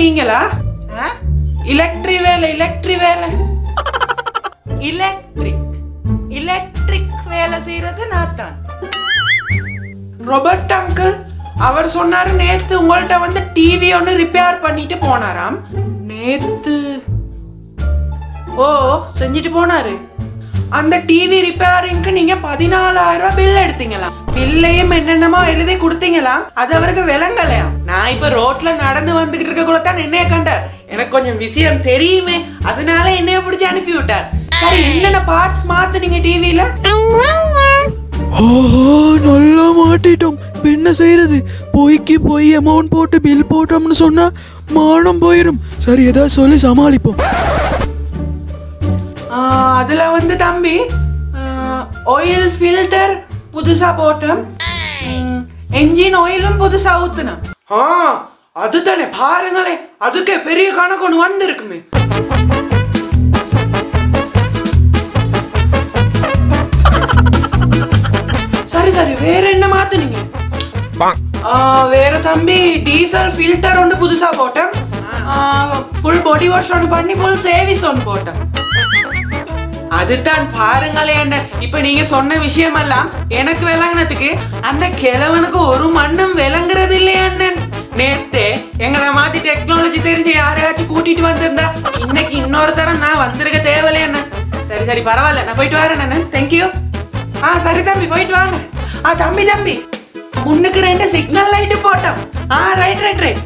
நீங்களா எலக்ட்ரி வேலை எலக்ட்ரி வேலை எலக்ட்ரிக் எலக்ட்ரிக் வேலை செய்யறது நான் தான் ரொபர்ட் அங்கிள் அவர் சொன்னாரு நேத்து உங்கள்ட்ட வந்து டிவி ஒன்று ரிப்பேர் பண்ணிட்டு போனாராம் நேத்து ஓ செஞ்சுட்டு போனாரு அந்த டிவி ரிப்பேரிங்க்கு நீங்க பதினாலாயிரம் ரூபாய் பில் எடுத்தீங்களாம் பில்லையும் என்னென்னமோ எழுதி கொடுத்தீங்களாம் அது அவருக்கு விளங்கலையாம் நான் இப்ப ரோட்ல நடந்து வந்துகிட்டு இருக்கக்குள்ள தான் என்னைய கண்டார் எனக்கு கொஞ்சம் விஷயம் தெரியுமே அதனால என்னைய பிடிச்சி அனுப்பி விட்டார் சரி என்னென்ன பார்ட்ஸ் மாத்துனீங்க டிவில ஆஹா நல்லா மாட்டிட்டோம் இப்ப என்ன செய்யறது பொய்க்கு பொய் அமௌண்ட் போட்டு பில் போட்டோம்னு சொன்னா மானம் போயிடும் சரி ஏதாவது சொல்லி சமாளிப்போம் அதுல வந்து தம்பி ஆயில் ஃபில்டர் புதுசா போட்டோம் என்ஜின் ஆயிலும் புதுசா ஊத்துனோம் ஆ அதுதானே பாருங்களேன் அதுக்கே பெரிய கணக்கு ஒன்று வந்திருக்குமே சரி சரி வேற என்ன மாத்துனீங்க ஆ, வேற தம்பி டீசல் ஃபில்டர் ஒன்று புதுசா போட்டேன் ஃபுல் பாடி வாஷ் ஒன்று பண்ணி ஃபுல் சேவிஸ் ஒன்று போட்டேன் அதுதான் பாருங்களேன் என்ன இப்ப நீங்க சொன்ன விஷயம் எல்லாம் எனக்கு விளங்குனதுக்கு அந்த கிழவனுக்கு ஒரு மண்ணும் விளங்குறது இல்லையா அண்ணன் நேத்தே எங்களை மாத்தி டெக்னாலஜி தெரிஞ்சு யாரையாச்சும் கூட்டிட்டு வந்திருந்தா இன்னைக்கு இன்னொரு தரம் நான் வந்திருக்க தேவையில்லையா அண்ணன் சரி சரி பரவாயில்ல நான் போயிட்டு வரேன் அண்ணன் தேங்க்யூ ஆ சரி தம்பி போயிட்டு வாங்க ஆ தம்பி தம்பி முன்னுக்கு ரெண்டு சிக்னல் லைட் போட்டோம் ஆ ரைட் ரைட் ரைட்